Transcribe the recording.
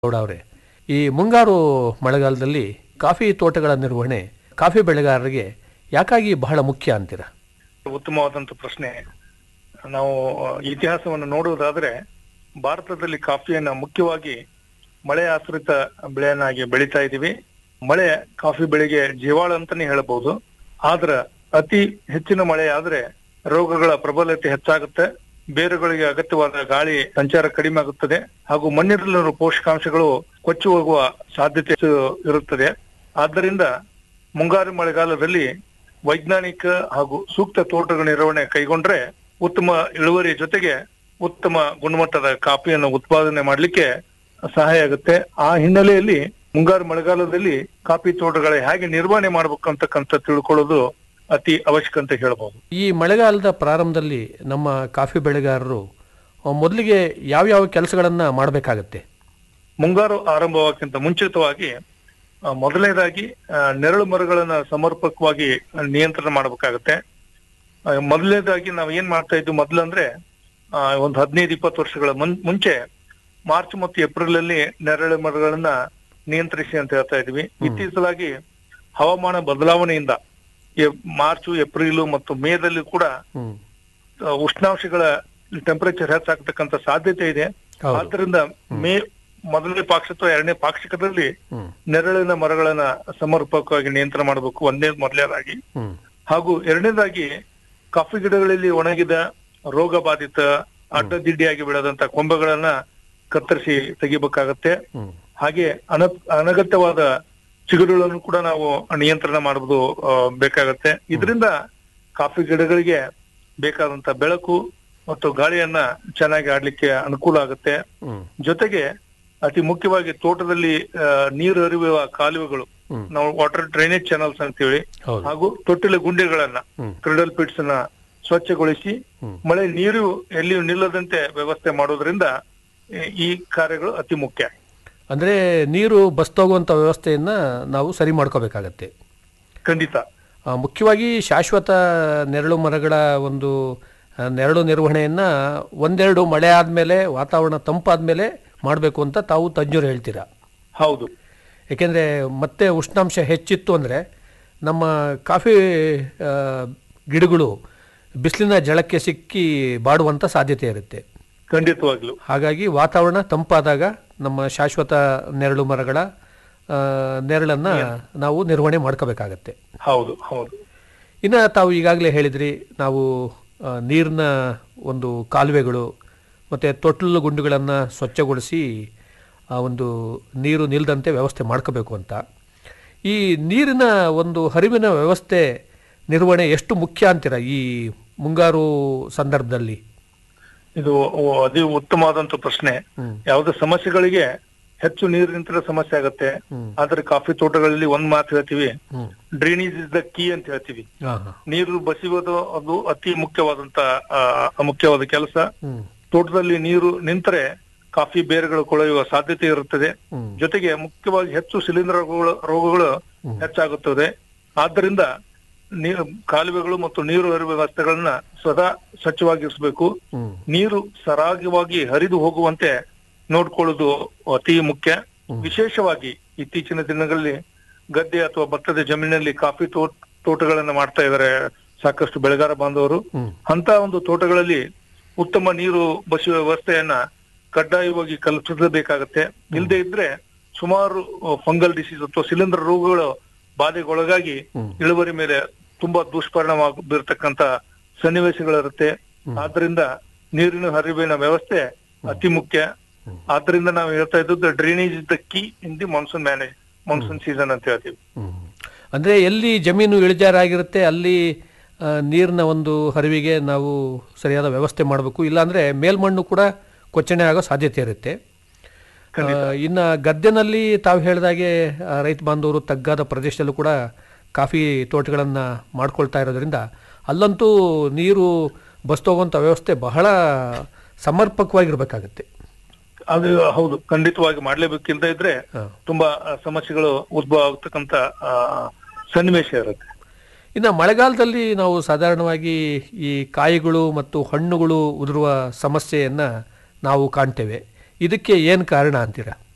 ಗೌಡ ಅವರೇ ಈ ಮುಂಗಾರು ಮಳೆಗಾಲದಲ್ಲಿ ಕಾಫಿ ತೋಟಗಳ ನಿರ್ವಹಣೆ ಕಾಫಿ ಬೆಳೆಗಾರರಿಗೆ ಯಾಕಾಗಿ ಬಹಳ ಮುಖ್ಯ ಅಂತೀರಾ ಉತ್ತಮವಾದಂತ ಪ್ರಶ್ನೆ ನಾವು ಇತಿಹಾಸವನ್ನು ನೋಡುವುದಾದ್ರೆ ಭಾರತದಲ್ಲಿ ಕಾಫಿಯನ್ನ ಮುಖ್ಯವಾಗಿ ಮಳೆ ಆಶ್ರಿತ ಬೆಳೆಯನ್ನಾಗಿ ಬೆಳೀತಾ ಇದೀವಿ ಮಳೆ ಕಾಫಿ ಬೆಳೆಗೆ ಜೀವಾಳ ಅಂತಾನೆ ಹೇಳಬಹುದು ಆದ್ರ ಅತಿ ಹೆಚ್ಚಿನ ಮಳೆ ಆದ್ರೆ ರೋಗಗಳ ಪ್ರಬಲತೆ ಹೆಚ್ಚಾಗುತ್ತೆ ಬೇರುಗಳಿಗೆ ಅಗತ್ಯವಾದ ಗಾಳಿ ಸಂಚಾರ ಕಡಿಮೆ ಆಗುತ್ತದೆ ಹಾಗೂ ಮಣ್ಣಿನಲ್ಲಿರುವ ಪೋಷಕಾಂಶಗಳು ಕೊಚ್ಚಿ ಹೋಗುವ ಸಾಧ್ಯತೆ ಇರುತ್ತದೆ ಆದ್ದರಿಂದ ಮುಂಗಾರು ಮಳೆಗಾಲದಲ್ಲಿ ವೈಜ್ಞಾನಿಕ ಹಾಗೂ ಸೂಕ್ತ ತೋಟಗಳ ನಿರ್ವಹಣೆ ಕೈಗೊಂಡ್ರೆ ಉತ್ತಮ ಇಳುವರಿ ಜೊತೆಗೆ ಉತ್ತಮ ಗುಣಮಟ್ಟದ ಕಾಫಿಯನ್ನು ಉತ್ಪಾದನೆ ಮಾಡಲಿಕ್ಕೆ ಸಹಾಯ ಆಗುತ್ತೆ ಆ ಹಿನ್ನೆಲೆಯಲ್ಲಿ ಮುಂಗಾರು ಮಳೆಗಾಲದಲ್ಲಿ ಕಾಫಿ ತೋಟಗಳ ಹೇಗೆ ನಿರ್ವಹಣೆ ಮಾಡ್ಬೇಕು ಅಂತಕ್ಕಂಥ ತಿಳ್ಕೊಳ್ಳೋದು ಅತಿ ಅವಶ್ಯಕ ಅಂತ ಹೇಳ್ಬೋದು ಈ ಮಳೆಗಾಲದ ಪ್ರಾರಂಭದಲ್ಲಿ ನಮ್ಮ ಕಾಫಿ ಬೆಳೆಗಾರರು ಆ, ಮೊದಲಿಗೆ ಯಾವ್ಯಾವ ಕೆಲಸಗಳನ್ನು ಮಾಡಬೇಕಾಗತ್ತೆ ಮುಂಗಾರು ಆರಂಭವಾಗಕ್ಕಿಂತ ಮುಂಚಿತವಾಗಿ ಆ, ಮೊದಲನೇದಾಗಿ ಆ, ನೆರಳು ಮರಗಳನ್ನ ಸಮರ್ಪಕವಾಗಿ ನಿಯಂತ್ರಣ ಮಾಡಬೇಕಾಗತ್ತೆ ಆ, ಮೊದಲನೇದಾಗಿ ನಾವು ಏನ್ ಮಾಡ್ತಾ ಇದ್ವಿ ಮೊದಲಂದ್ರೆ ಆ, ಒಂದು ಹದಿನೈದು ಇಪ್ಪತ್ತು ವರ್ಷಗಳ ಮುನ್ ಮುಂಚೆ ಮಾರ್ಚ್ ಮತ್ತು ಏಪ್ರಿಲ್ ಅಲ್ಲಿ ನೆರಳು ಮರಗಳನ್ನ ನಿಯಂತ್ರಿಸಿ ಅಂತ ಹೇಳ್ತಾ ಇದ್ವಿ ಇತ್ತೀಚಲಾಗಿ ಹವಾಮಾನ ಬದಲಾವಣೆಯಿಂದ ಎ- ಮಾರ್ಚ್ ಏಪ್ರಿಲ್ ಮತ್ತು ಮೇದಲ್ಲಿ ಕೂಡ ಹ್ಮ್ ಆ, ಉಷ್ಣಾಂಶಗಳ ಟೆಂಪರೇಚರ್ ಹೆಚ್ಚಾಗ್ತಕ್ಕಂಥ ಸಾಧ್ಯತೆ ಇದೆ ಹೌದು. ಆದ್ರಿಂದ ಮೇ ಮೊದಲನೇ ಪಾಕ್ಷ ಅಥವಾ ಎರಡನೇ ಪಾಕ್ಷಿಕದಲ್ಲಿ ಹ್ಮ್ ನೆರಳಿನ ಮರಗಳನ್ನ ಸಮರ್ಪಕವಾಗಿ ನಿಯಂತ್ರಣ ಮಾಡಬೇಕು ಒಂದೇ ಮೊದಲನೇದಾಗಿ ಹ್ಮ್ ಹಾಗೂ ಎರಡನೇದಾಗಿ ಕಾಫಿ ಗಿಡಗಳಲ್ಲಿ ಒಣಗಿದ ರೋಗ ಬಾಧಿತ ಅಡ್ಡದಿಡ್ಡಿಯಾಗಿ ಬೆಳೆದಂತ ಕೊಂಬೆಗಳನ್ನ ಕತ್ತರಿಸಿ ತೆಗಿಬೇಕಾಗತ್ತೆ ಹ್ಮ್ ಹಾಗೆ ಅನ ಅನಗತ್ಯವಾದ ಚಿಗುರುಗಳನ್ನು ಕೂಡ ನಾವು ನಿಯಂತ್ರಣ ಮಾಡುವುದು ಆ, ಬೇಕಾಗತ್ತೆ ಇದರಿಂದ ಕಾಫಿ ಗಿಡಗಳಿಗೆ ಬೇಕಾದಂತ ಬೆಳಕು ಮತ್ತು ಗಾಳಿಯನ್ನ ಚೆನ್ನಾಗಿ ಆಡ್ಲಿಕ್ಕೆ ಅನುಕೂಲ ಆಗುತ್ತೆ ಹ್ಮ್ ಜೊತೆಗೆ ಅತಿ ಮುಖ್ಯವಾಗಿ ತೋಟದಲ್ಲಿ ಆ, ನೀರು ಹರಿಯುವ ಕಾಲುವೆಗಳು ಹ್ಮ್. ನಾವು ವಾಟರ್ ಡ್ರೈನೇಜ್ ಚಾನಲ್ಸ್ ಅಂತೇಳಿ ಹೌದು ಹಾಗೂ ತೊಟ್ಟಿಲ ಗುಂಡಿಗಳನ್ನ ಹ್ಮ್. ಕ್ರಿಡಲ್ ಪಿಟ್ಸ್ ನ ಸ್ವಚ್ಛಗೊಳಿಸಿ ಹ್ಮ್. ಮಳೆ ನೀರು ಎಲ್ಲಿಯೂ ನಿಲ್ಲದಂತೆ ವ್ಯವಸ್ಥೆ ಮಾಡೋದ್ರಿಂದ ಈ- ಈ ಕಾರ್ಯಗಳು ಅತಿ ಮುಖ್ಯ ಅಂದ್ರೆ ನೀರು ಬಸ್ತೋಗುವಂಥ ವ್ಯವಸ್ಥೆಯನ್ನ ನಾವು ಸರಿ ಮಾಡ್ಕೋಬೇಕಾಗತ್ತೆ ಖಂಡಿತ ಆ, ಮುಖ್ಯವಾಗಿ ಶಾಶ್ವತ ನೆರಳು ಮರಗಳ ಒಂದು ಆ, ನೆರಳು ನಿರ್ವಹಣೆಯನ್ನ ಒಂದೆರಡು ಮಳೆ ಆದಮೇಲೆ ವಾತಾವರಣ ತಂಪಾದ್ಮೇಲೆ ಮಾಡಬೇಕು ಅಂತ ತಾವು ತಜ್ಞರು ಹೇಳ್ತೀರಾ ಹೌದು ಏಕೆಂದರೆ ಮತ್ತೆ ಉಷ್ಣಾಂಶ ಹೆಚ್ಚಿತ್ತು ಅಂದರೆ ನಮ್ಮ ಕಾಫಿ ಆ, ಗಿಡಗಳು ಬಿಸಿಲಿನ ಜಳಕ್ಕೆ ಸಿಕ್ಕಿ ಬಾಡುವಂಥ ಸಾಧ್ಯತೆ ಇರುತ್ತೆ ಖಂಡಿತವಾಗ್ಲು ಹಾಗಾಗಿ ವಾತಾವರಣ ತಂಪಾದಾಗ ನಮ್ಮ ಶಾಶ್ವತ ನೆರಳು ಮರಗಳ ಆ, ನೆರಳನ್ನ ನಾವು ನಿರ್ವಹಣೆ ಮಾಡ್ಕೋಬೇಕಾಗತ್ತೆ ಹೌದು ಹೌದು ಇನ್ನು ತಾವು ಈಗಾಗಲೇ ಹೇಳಿದ್ರಿ ನಾವು ಆ, ನೀರಿನ ಒಂದು ಕಾಲುವೆಗಳು ಮತ್ತು ತೊಟ್ಟಲು ಗುಂಡುಗಳನ್ನು ಸ್ವಚ್ಛಗೊಳಿಸಿ ಆ ಒಂದು ನೀರು ನಿಲ್ಲದಂತೆ ವ್ಯವಸ್ಥೆ ಮಾಡ್ಕೋಬೇಕು ಅಂತ ಈ ನೀರಿನ ಒಂದು ಹರಿವಿನ ವ್ಯವಸ್ಥೆ ನಿರ್ವಹಣೆ ಎಷ್ಟು ಮುಖ್ಯ ಅಂತೀರ ಈ ಮುಂಗಾರು ಸಂದರ್ಭದಲ್ಲಿ ಇದು ಓ- ಅತಿ ಉತ್ತಮವಾದಂತ ಪ್ರಶ್ನೆ ಹ್ಮ್. ಯಾವುದೇ ಸಮಸ್ಯೆಗಳಿಗೆ ಹೆಚ್ಚು ನೀರು ನಿಂತರೆ ಸಮಸ್ಯೆ ಆಗತ್ತೆ ಹ್ಮ್. ಆದ್ರೆ ಕಾಫಿ ತೋಟಗಳಲ್ಲಿ ಒಂದ್ ಮಾತು ಹೇಳ್ತೀವಿ ಹ್ಮ್ ಡ್ರೈನೇಜ್ ಇಸ್ ದ ಕೀ ಅಂತ ಹೇಳ್ತೀವಿ ಹಾಂ ಹಾಂ ನೀರು ಬಸಿಯೋದು ಅದು ಅತಿ ಮುಖ್ಯವಾದಂತ ಆ, ಮುಖ್ಯವಾದ ಕೆಲಸ ಹ್ಮ್ ತೋಟದಲ್ಲಿ ನೀರು ನಿಂತರೆ ಕಾಫಿ ಬೇರುಗಳು ಕೊಳೆಯುವ ಸಾಧ್ಯತೆ ಇರುತ್ತದೆ ಹ್ಮ್. ಜೊತೆಗೆ ಮುಖ್ಯವಾಗಿ ಹೆಚ್ಚು ಶಿಲೀಂಧ್ರ ರೋಗಗಳು ರೋಗಗಳು ಹೆಚ್ಚಾಗುತ್ತದೆ ಆದ್ದರಿಂದ ನೀರು ಕಾಲುವೆಗಳು ಮತ್ತು ನೀರು ಹರಿಯುವ ವ್ಯವಸ್ಥೆಗಳನ್ನ ಸದಾ ಸ್ವಚ್ಛವಾಗಿರಿಸಬೇಕು ಹ್ಮ್ ನೀರು ಸರಾಗವಾಗಿ ಹರಿದು ಹೋಗುವಂತೆ ನೋಡ್ಕೊಳ್ಳೋದು ಅತಿ ಮುಖ್ಯ ವಿಶೇಷವಾಗಿ ಇತ್ತೀಚಿನ ದಿನಗಳಲ್ಲಿ ಗದ್ದೆ ಅಥವಾ ಭತ್ತದ ಜಮೀನಿನಲ್ಲಿ ಕಾಫಿ ತೋಟ ತೋಟಗಳನ್ನ ಮಾಡ್ತಾ ಇದ್ದಾರೆ ಸಾಕಷ್ಟು ಬೆಳೆಗಾರ ಬಾಂಧವರು ಹ್ಮ್ ಅಂತ ಒಂದು ತೋಟಗಳಲ್ಲಿ ಉತ್ತಮ ನೀರು ಬಸಿಯುವ ವ್ಯವಸ್ಥೆಯನ್ನ ಕಡ್ಡಾಯವಾಗಿ ಕಲ್ಪಿಸಬೇಕಾಗತ್ತೆ ಇಲ್ಲದೆ ಇದ್ರೆ ಸುಮಾರು ಫಂಗಲ್ ಡಿಸೀಸ್ ಅಥವಾ ಶಿಲೀಂಧ್ರ ರೋಗಗಳ ಬಾಧೆಗೊಳಗಾಗಿ ಇಳುವರಿ ಮೇಲೆ ತುಂಬಾ ದುಷ್ಪರಿಣಾಮ ಬೀರ್ತಕ್ಕಂತ ಸನ್ನಿವೇಶಗಳಿರುತ್ತೆ ಆದ್ರಿಂದ ನೀರಿನ ಹರಿವಿನ ವ್ಯವಸ್ಥೆ ಅತಿ ಮುಖ್ಯ ಆದ್ರಿಂದ ನಾವು ಹೇಳ್ತಾ ಇದ್ದದ್ದು drainage is the key in the monsoon manage monsoon season ಅಂತ ಹೇಳ್ತೀವಿ ಹ್ಮ್. ಅಂದ್ರೆ ಎಲ್ಲಿ ಜಮೀನು ಇಳಿಜಾರಾಗಿರುತ್ತೆ ಅಲ್ಲಿ ಆ, ನೀರಿನ ಒಂದು ಹರಿವಿಗೆ ನಾವು ಸರಿಯಾದ ವ್ಯವಸ್ಥೆ ಮಾಡಬೇಕು ಇಲ್ಲಾಂದ್ರೆ ಮೇಲ್ಮಣ್ಣು ಕೂಡ ಕೊಚ್ಚಣೆ ಆಗೋ ಸಾಧ್ಯತೆ ಇರುತ್ತೆ ಆ, ಇನ್ನ ಗದ್ದೆನಲ್ಲಿ ತಾವು ಹೇಳಿದಾಗೆ ಆ, ರೈತ ಬಾಂಧವರು ತಗ್ಗಾದ ಪ್ರದೇಶದಲ್ಲೂ ಕೂಡ ಕಾಫಿ ತೋಟಗಳನ್ನು ಮಾಡ್ಕೊಳ್ತಾ ಇರೋದ್ರಿಂದ ಅಲ್ಲಂತೂ ನೀರು ಬಸ್ತೋಗುವಂಥ ವ್ಯವಸ್ಥೆ ಬಹಳ ಸಮರ್ಪಕವಾಗಿರ್ಬೇಕಾಗತ್ತೆ ಅದು ಹೌದು ಖಂಡಿತವಾಗಿ ಮಾಡ್ಲೇಬೇಕಿಲ್ದ ಇದ್ರೆ ಹಾ. ತುಂಬಾ ಆ, ಸಮಸ್ಯೆಗಳು ಉದ್ಭವ ಆಗ್ತಕ್ಕಂತ ಆ, ಸನ್ನಿವೇಶ ಇರುತ್ತೆ ಇನ್ನು ಮಳೆಗಾಲದಲ್ಲಿ ನಾವು ಸಾಧಾರಣವಾಗಿ ಈ ಕಾಯಿಗಳು ಮತ್ತು ಹಣ್ಣುಗಳು ಉದುರುವ ಸಮಸ್ಯೆಯನ್ನು ನಾವು ಕಾಣ್ತೇವೆ ಇದಕ್ಕೆ ಏನು ಕಾರಣ ಅಂತೀರಾ